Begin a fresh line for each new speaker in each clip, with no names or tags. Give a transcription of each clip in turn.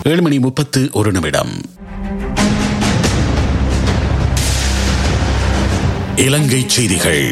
ஏழு மணி முப்பத்து ஒரு நிமிடம் இலங்கை செய்திகள்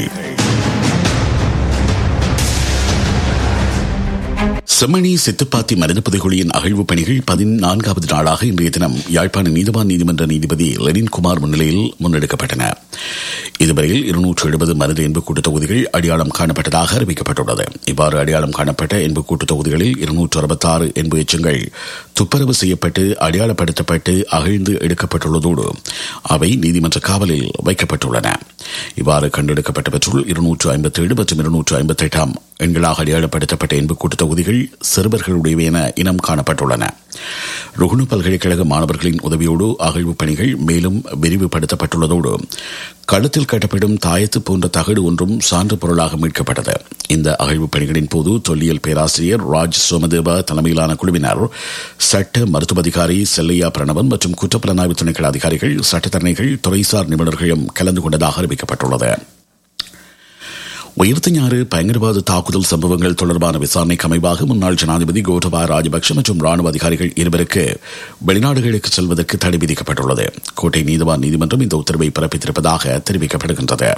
செம்மணி சித்துப்பாத்தி மருந்து புதைகுழியின் அகழ்வு பணிகள் பதினான்காவது நாளாக இன்றைய தினம் யாழ்ப்பாண நீதிவான் நீதிமன்ற நீதிபதி லெனின் குமார் முன்னிலையில் முன்னெடுக்கப்பட்டன இதுவரையில் இருநூற்று எழுபது மருந்து என்புக்கூட்டு தொகுதிகள் அடையாளம் காணப்பட்டதாக அறிவிக்கப்பட்டுள்ளது இவ்வாறு அடையாளம் காணப்பட்ட என்புக்கூட்டு தொகுதிகளில் இருநூற்று அறுபத்தாறு என்பு எச்சங்கள் துப்பரவு செய்யப்பட்டு அடையாளப்படுத்தப்பட்டு அகழ்ந்து எடுக்கப்பட்டுள்ளதோடு அவை நீதிமன்ற காவலில் வைக்கப்பட்டுள்ளன இவ்வாறு கண்டெடுக்கப்பட்டவற்றுள் இருநூற்று ஐம்பத்தி ஏழு மற்றும் இருநூற்று ஐம்பத்தி எட்டாம் எண்களாக அடையாளப்படுத்தப்பட்ட என்புக்கூட்டு தொகுதிகள் சிறுவர்களுடையவை என இனம் காணப்பட்டுள்ளன ருகுணு பல்கலைக்கழக மாணவர்களின் உதவியோடு அகழ்வு பணிகள் மேலும் விரிவுபடுத்தப்பட்டுள்ளதோடு கழுத்தில் கட்டப்படும் தாயத்து போன்ற தகடு ஒன்றும் சான்று பொருளாக மீட்கப்பட்டது இந்த அகழ்வு பணிகளின் போது தொல்லியல் பேராசிரியர் ராஜ் சோமதேவா தலைமையிலான குழுவினர் சட்ட மருத்துவ அதிகாரி செல்லையா பிரணவன் மற்றும் குற்றப்புலனாய்வு திணைக்கள அதிகாரிகள் சட்டத்தரணிகள் துறைசார் நிபுணர்களும் கலந்து கொண்டதாக அறிவிக்கப்பட்டுள்ளது உயிர்த்த ஞாறு பயங்கரவாத தாக்குதல் சம்பவங்கள் தொடர்பான விசாரணைக்கு அமைவாக முன்னாள் ஜனாதிபதி கோட்டபாய ராஜபக்ஷ மற்றும் ராணுவ அதிகாரிகள் இருவருக்கு வெளிநாடுகளுக்கு செல்வதற்கு தடை விதிக்கப்பட்டுள்ளது கோட்டை நீதிவான் நீதிமன்றம் இந்த உத்தரவை பிறப்பித்திருப்பதாக தெரிவிக்கப்படுகின்றது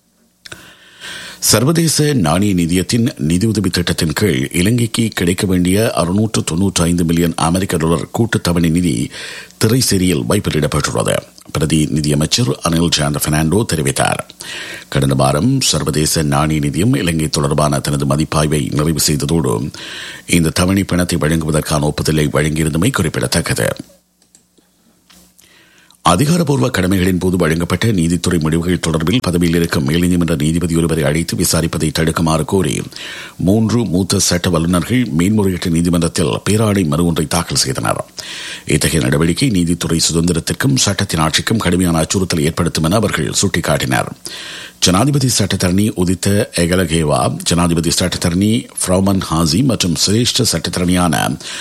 சர்வதேச நாணய நிதியத்தின் நிதியுதவி திட்டத்தின் கீழ் இலங்கைக்கு கிடைக்க வேண்டிய அறுநூற்று தொன்னூற்றி ஐந்து மில்லியன் அமெரிக்க டாலர் கூட்டு தவணை நிதி திரைசேரியில் வைப்பிலிடப்பட்டுள்ளது பிரதி நிதியமைச்சர் அனில் ஜான் பெர்னாண்டோ தெரிவித்தார் கடந்த வாரம் சர்வதேச நாணய நிதியம் இலங்கை தொடர்பான தனது மதிப்பாய்வை நிறைவு செய்ததோடு இந்த தவணை பணத்தை வழங்குவதற்கான ஒப்புதலை வழங்கியிருந்தமை குறிப்பிடத்தக்கது அதிகாரப்பூர்வ கடமைகளின் போது வழங்கப்பட்ட நீதித்துறை முடிவுகள் தொடர்பில் பதவியில் இருக்கும் மேல்நீதிமன்ற நீதிபதி ஒருவரை அழைத்து விசாரிப்பதை தடுக்குமாறு கோரி மூன்று மூத்த சட்ட வல்லுநர்கள் மேன்முறையீட்டு நீதிமன்றத்தில் பேராணை மனு ஒன்றை தாக்கல் செய்தனர் இத்தகைய நடவடிக்கை நீதித்துறை சுதந்திரத்திற்கும் சட்டத்தின் ஆட்சிக்கும் கடுமையான அச்சுறுத்தல் ஏற்படுத்தும் என அவர்கள் சுட்டிக்காட்டினர் ஜனாதிபதி சட்டத்தரணி உதித்த எகலகேவா ஜனாதிபதி சட்டத்தரணி ஃப்ரௌமன் ஹாசி மற்றும் சிரேஷ்ட சட்டத்தரணியான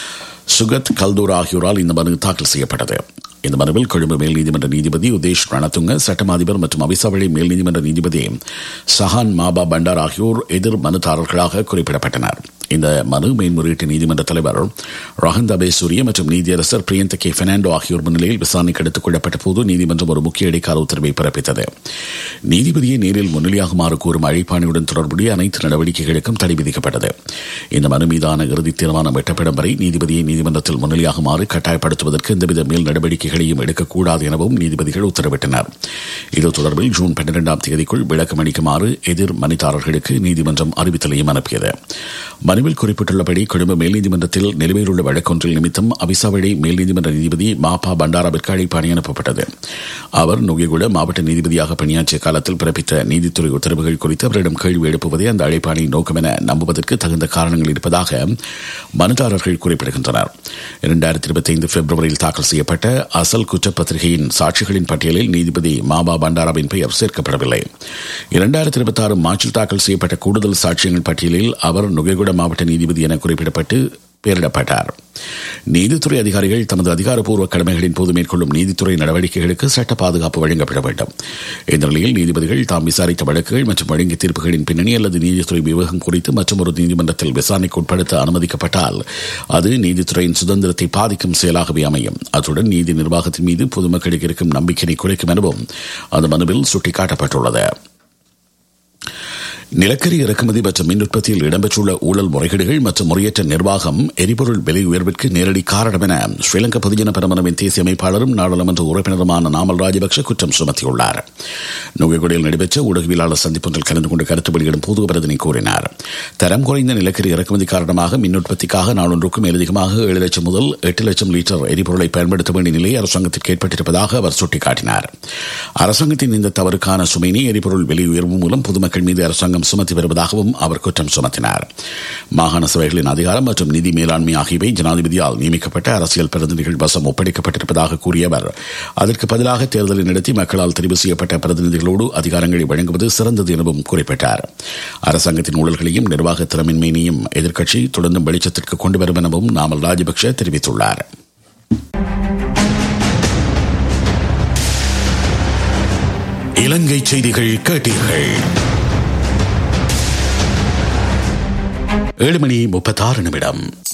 சுகத் கல்தூர் ஆகியோரால் இந்த மனு தாக்கல் செய்யப்பட்டது இந்த மனுவில் கொழும்பு மேல் நீதிமன்ற நீதிபதி உதேஷ் ரணதுங்க சட்டம் அதிபர் மற்றும் அவிசாவளி மேல் நீதிமன்ற நீதிபதி சஹான் மாபா பண்டார் ஆகியோர் எதிர் மனுதாரர்களாக குறிப்பிடப்பட்டனர் இந்த மனு மேன்முறையீட்டு நீதிமன்ற தலைவர் ரஹந்த் அபே சூரிய மற்றும் நீதியரசர் பிரியந்த கே பெர்னாண்டோ ஆகியோர் முன்னிலையில் விசாரணைக்கு எடுத்துக் கொள்ளப்பட்ட போது நீதிமன்றம் ஒரு முக்கிய இடைக்கால உத்தரவை பிறப்பித்தது நீதிபதியை நேரில் முன்னிலையாகுமாறு கூறும் அழைப்பாணையுடன் தொடர்புடைய அனைத்து நடவடிக்கைகளுக்கும் தடை விதிக்கப்பட்டது இந்த மனு மீதான இறுதி தீர்மானம் எட்டப்படும் வரை நீதிபதியை நீதிமன்றத்தில் முன்னிலையாகுமாறு கட்டாயப்படுத்துவதற்கு எந்தவித மேல் நடவடிக்கைகளையும் எடுக்கக்கூடாது எனவும் நீதிபதிகள் உத்தரவிட்டனர் இது தொடர்பில் ஜூன் பன்னிரெண்டாம் தேதிக்குள் விளக்கம் அளிக்குமாறு எதிர் மனுதாரர்களுக்கு நீதிமன்றம் அறிவித்தலையும் அனுப்பியது மனுவில் குறிப்பிட்டுள்ளபடி கொழும்பு மேல் நீதிமன்றத்தில் நிலுவையில் உள்ள வழக்கொன்றில் நிமித்தம் அவிசாவளி மேல் நீதிமன்ற நீதிபதி மாப்பா பண்டாராவிற்கு அழைப்பு அணி அனுப்பப்பட்டது அவர் நுகைகுட மாவட்ட நீதிபதியாக பணியாற்றிய காலத்தில் பிறப்பித்த நீதித்துறை உத்தரவுகள் குறித்து அவரிடம் கேள்வி எழுப்புவதே அந்த அழைப்பாணி நோக்கம் என நம்புவதற்கு தகுந்த காரணங்கள் இருப்பதாக மனுதாரர்கள் குறிப்பிடுகின்றனர் இரண்டாயிரத்தி இருபத்தி ஐந்து பிப்ரவரியில் தாக்கல் செய்யப்பட்ட அசல் குற்றப்பத்திரிகையின் சாட்சிகளின் பட்டியலில் நீதிபதி மாபா பண்டாராவின் பெயர் சேர்க்கப்படவில்லை இரண்டாயிரத்தி இருபத்தி ஆறு மார்ச்சில் தாக்கல் செய்யப்பட்ட கூடுதல் சாட்சியங்கள் பட்டியலில் அவர் நுகைகுட மாவட்ட நீதிபதி என குறிப்பிடப்பட்டு பெயரிடப்பட்டார் நீதித்துறை அதிகாரிகள் தமது அதிகாரப்பூர்வ கடமைகளின் போது மேற்கொள்ளும் நீதித்துறை நடவடிக்கைகளுக்கு சட்ட பாதுகாப்பு வழங்கப்பட வேண்டும் இந்த நிலையில் நீதிபதிகள் தாம் விசாரித்த வழக்குகள் மற்றும் வழங்கிய தீர்ப்புகளின் பின்னணி அல்லது நீதித்துறை விவகம் குறித்து மற்றொரு நீதிமன்றத்தில் விசாரணைக்கு உட்படுத்த அனுமதிக்கப்பட்டால் அது நீதித்துறையின் சுதந்திரத்தை பாதிக்கும் செயலாகவே அமையும் அத்துடன் நீதி நிர்வாகத்தின் மீது பொதுமக்களுக்கு இருக்கும் நம்பிக்கையை குறைக்கும் எனவும் அந்த மனுவில் சுட்டிக்காட்டப்பட்டுள்ளது நிலக்கரி இறக்குமதி மற்றும் மின் உற்பத்தியில் இடம்பெற்றுள்ள ஊழல் முறைகேடுகள் மற்றும் முறையற்ற நிர்வாகம் எரிபொருள் விலை உயர்விற்கு நேரடி காரணம் என ஸ்ரீலங்கா பொதுஜன பெரமனவின் தேசிய அமைப்பாளரும் நாடாளுமன்ற உறுப்பினருமான நாமல் ராஜபக்ஷ குற்றம் சுமத்தியுள்ளார் நுகைகுடியில் நடைபெற்ற ஊடகவியலாளர் சந்திப்பொன்றில் கலந்து கொண்டு கருத்து வெளியிடும் போது அவர் இதனை கூறினார் தரம் குறைந்த நிலக்கரி இறக்குமதி காரணமாக மின் உற்பத்திக்காக நாளொன்றுக்கும் மேலதிகமாக ஏழு லட்சம் முதல் எட்டு லட்சம் லிட்டர் எரிபொருளை பயன்படுத்த வேண்டிய நிலை அரசாங்கத்திற்கு ஏற்பட்டிருப்பதாக அவர் சுட்டிக்காட்டினார் அரசாங்கத்தின் இந்த தவறுக்கான சுமையினை எரிபொருள் விலை உயர்வு மூலம் பொதுமக்கள் மீது அரசாங்கம் அரசாங்கம் சுமத்தி வருவதாகவும் அவர் குற்றம் சுமத்தினார் மாகாண சபைகளின் அதிகாரம் மற்றும் நிதி மேலாண்மை ஆகியவை ஜனாதிபதியால் நியமிக்கப்பட்ட அரசியல் பிரதிநிதிகள் வசம் ஒப்படைக்கப்பட்டிருப்பதாக கூறிய அவர் அதற்கு பதிலாக தேர்தலை நடத்தி மக்களால் தெரிவு செய்யப்பட்ட பிரதிநிதிகளோடு அதிகாரங்களை வழங்குவது சிறந்தது எனவும் குறிப்பிட்டார் அரசாங்கத்தின் ஊழல்களையும் நிர்வாக திறமின்மையினையும் எதிர்க்கட்சி தொடர்ந்து வெளிச்சத்திற்கு கொண்டு வரும் எனவும் நாமல் ராஜபக்ஷ தெரிவித்துள்ளார் இலங்கை செய்திகள் கேட்டீர்கள் ஏழு மணி முப்பத்தாறு நிமிடம்